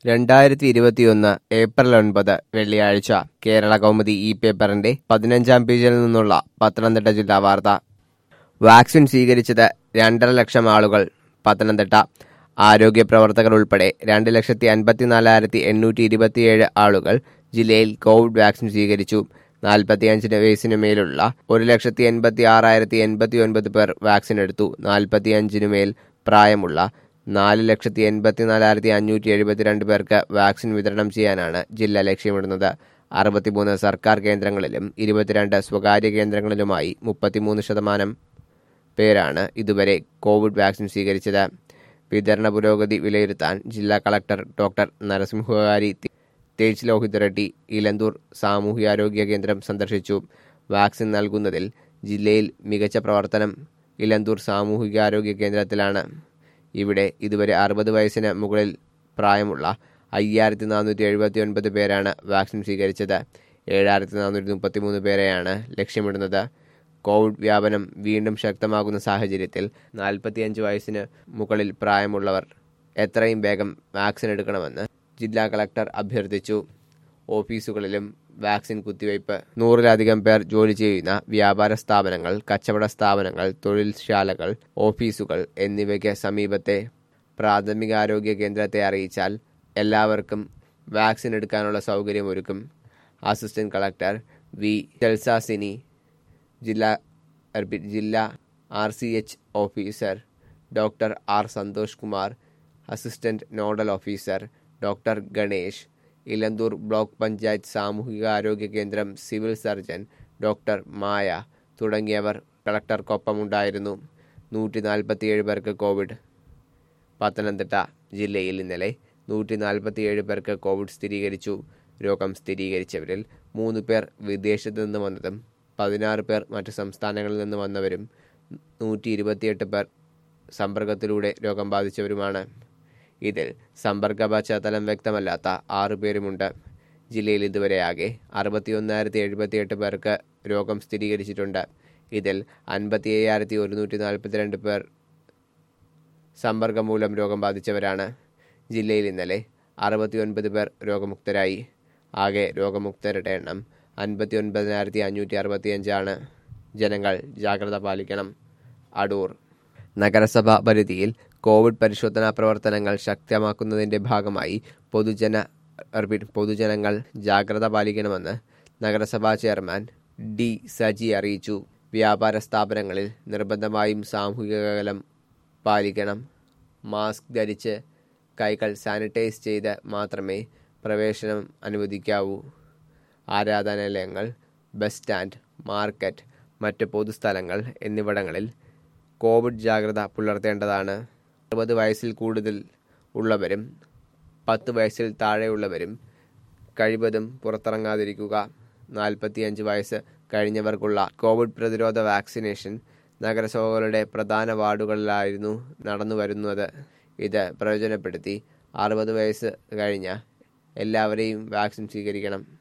രണ്ടായിരത്തി ഇരുപത്തിയൊന്ന് ഏപ്രിൽ ഒൻപത് വെള്ളിയാഴ്ച കേരള കൗമുദി ഈ പേപ്പറിന്റെ പതിനഞ്ചാം പേജിൽ നിന്നുള്ള പത്തനംതിട്ട ജില്ലാ വാർത്ത വാക്സിൻ സ്വീകരിച്ചത് രണ്ടര ലക്ഷം ആളുകൾ പത്തനംതിട്ട ആരോഗ്യ പ്രവർത്തകർ ഉൾപ്പെടെ രണ്ട് ലക്ഷത്തി അൻപത്തിനാലായിരത്തി എണ്ണൂറ്റി ഇരുപത്തിയേഴ് ആളുകൾ ജില്ലയിൽ കോവിഡ് വാക്സിൻ സ്വീകരിച്ചു നാൽപ്പത്തിയഞ്ചിന് വയസ്സിന് മേലുള്ള ഒരു ലക്ഷത്തി എൺപത്തി ആറായിരത്തി എൺപത്തി ഒൻപത് പേർ വാക്സിൻ എടുത്തു നാൽപ്പത്തിയഞ്ചിനു മേൽ പ്രായമുള്ള നാല് ലക്ഷത്തി എൺപത്തിനാലായിരത്തി അഞ്ഞൂറ്റി എഴുപത്തിരണ്ട് പേർക്ക് വാക്സിൻ വിതരണം ചെയ്യാനാണ് ജില്ല ലക്ഷ്യമിടുന്നത് അറുപത്തിമൂന്ന് സർക്കാർ കേന്ദ്രങ്ങളിലും ഇരുപത്തിരണ്ട് സ്വകാര്യ കേന്ദ്രങ്ങളിലുമായി മുപ്പത്തിമൂന്ന് ശതമാനം പേരാണ് ഇതുവരെ കോവിഡ് വാക്സിൻ സ്വീകരിച്ചത് വിതരണ പുരോഗതി വിലയിരുത്താൻ ജില്ലാ കളക്ടർ ഡോക്ടർ നരസിംഹകാരി തേജ് ലോഹിത് റെഡ്ഡി ഇലന്തൂർ സാമൂഹ്യാരോഗ്യ കേന്ദ്രം സന്ദർശിച്ചു വാക്സിൻ നൽകുന്നതിൽ ജില്ലയിൽ മികച്ച പ്രവർത്തനം ഇലന്തൂർ സാമൂഹികാരോഗ്യ കേന്ദ്രത്തിലാണ് ഇവിടെ ഇതുവരെ അറുപത് വയസ്സിന് മുകളിൽ പ്രായമുള്ള അയ്യായിരത്തി നാനൂറ്റി എഴുപത്തി ഒൻപത് പേരാണ് വാക്സിൻ സ്വീകരിച്ചത് ഏഴായിരത്തി നാനൂറ്റി മുപ്പത്തി മൂന്ന് പേരെയാണ് ലക്ഷ്യമിടുന്നത് കോവിഡ് വ്യാപനം വീണ്ടും ശക്തമാകുന്ന സാഹചര്യത്തിൽ നാൽപ്പത്തിയഞ്ച് വയസ്സിന് മുകളിൽ പ്രായമുള്ളവർ എത്രയും വേഗം വാക്സിൻ എടുക്കണമെന്ന് ജില്ലാ കളക്ടർ അഭ്യർത്ഥിച്ചു ഓഫീസുകളിലും വാക്സിൻ കുത്തിവയ്പ് നൂറിലധികം പേർ ജോലി ചെയ്യുന്ന വ്യാപാര സ്ഥാപനങ്ങൾ കച്ചവട സ്ഥാപനങ്ങൾ തൊഴിൽശാലകൾ ഓഫീസുകൾ എന്നിവയ്ക്ക് സമീപത്തെ പ്രാഥമികാരോഗ്യ കേന്ദ്രത്തെ അറിയിച്ചാൽ എല്ലാവർക്കും വാക്സിൻ എടുക്കാനുള്ള സൗകര്യമൊരുക്കും അസിസ്റ്റന്റ് കളക്ടർ വി ജൽസാസിനി ജില്ലാ ജില്ലാ R C H officer doctor R Santhosh Kumar assistant nodal officer doctor Ganesh Elanthoor block panchayat സാമൂഹികാരോഗ്യ കേന്ദ്രം സിവിൽ സർജൻ ഡോക്ടർ മായ തുടങ്ങിയവർ കളക്ടർക്കൊപ്പമുണ്ടായിരുന്നു നൂറ്റി നാൽപ്പത്തിയേഴ് പേർക്ക് കോവിഡ് പത്തനംതിട്ട ജില്ലയിൽ ഇന്നലെ നൂറ്റി നാൽപ്പത്തിയേഴ് പേർക്ക് കോവിഡ് സ്ഥിരീകരിച്ചു രോഗം സ്ഥിരീകരിച്ചവരിൽ മൂന്ന് പേർ വിദേശത്ത് നിന്ന് വന്നതും പതിനാറ് പേർ മറ്റ് സംസ്ഥാനങ്ങളിൽ നിന്ന് വന്നവരും നൂറ്റി ഇരുപത്തിയെട്ട് പേർ സമ്പർക്കത്തിലൂടെ രോഗം ബാധിച്ചവരുമാണ് ഇതിൽ സമ്പർക്ക പശ്ചാത്തലം വ്യക്തമല്ലാത്ത ആറു പേരുമുണ്ട് ജില്ലയിൽ ഇതുവരെ ആകെ അറുപത്തിയൊന്നായിരത്തി എഴുപത്തിയെട്ട് പേർക്ക് രോഗം സ്ഥിരീകരിച്ചിട്ടുണ്ട് ഇതിൽ അൻപത്തി അയ്യായിരത്തി ഒരുന്നൂറ്റി നാൽപ്പത്തിരണ്ട് പേർ സമ്പർക്കം മൂലം രോഗം ബാധിച്ചവരാണ് ജില്ലയിൽ ഇന്നലെ അറുപത്തിയൊൻപത് പേർ രോഗമുക്തരായി ആകെ രോഗമുക്തരുടെ എണ്ണം അൻപത്തി ഒൻപതിനായിരത്തി അഞ്ഞൂറ്റി അറുപത്തിയഞ്ചാണ് ജനങ്ങൾ ജാഗ്രത പാലിക്കണം അടൂർ നഗരസഭാ പരിധിയിൽ കോവിഡ് പരിശോധനാ പ്രവർത്തനങ്ങൾ ശക്തമാക്കുന്നതിന്റെ ഭാഗമായി പൊതുജന പൊതുജനങ്ങൾ ജാഗ്രത പാലിക്കണമെന്ന് നഗരസഭാ ചെയർമാൻ ഡി സജി അറിയിച്ചു വ്യാപാര സ്ഥാപനങ്ങളിൽ നിർബന്ധമായും സാമൂഹിക അകലം പാലിക്കണം മാസ്ക് ധരിച്ച് കൈകൾ സാനിറ്റൈസ് ചെയ്ത് മാത്രമേ പ്രവേശനം അനുവദിക്കാവൂ ആരാധനാലയങ്ങൾ ബസ് സ്റ്റാൻഡ് മാർക്കറ്റ് മറ്റ് പൊതുസ്ഥലങ്ങൾ എന്നിവിടങ്ങളിൽ കോവിഡ് ജാഗ്രത പുലർത്തേണ്ടതാണ് അറുപത് വയസ്സിൽ കൂടുതൽ ഉള്ളവരും പത്ത് വയസ്സിൽ താഴെയുള്ളവരും കഴിവതും പുറത്തിറങ്ങാതിരിക്കുക നാൽപ്പത്തിയഞ്ച് വയസ്സ് കഴിഞ്ഞവർക്കുള്ള കോവിഡ് പ്രതിരോധ വാക്സിനേഷൻ നഗരസഭകളുടെ പ്രധാന വാർഡുകളിലായിരുന്നു നടന്നു വരുന്നത് ഇത് പ്രയോജനപ്പെടുത്തി അറുപത് വയസ്സ് കഴിഞ്ഞ എല്ലാവരെയും വാക്സിൻ സ്വീകരിക്കണം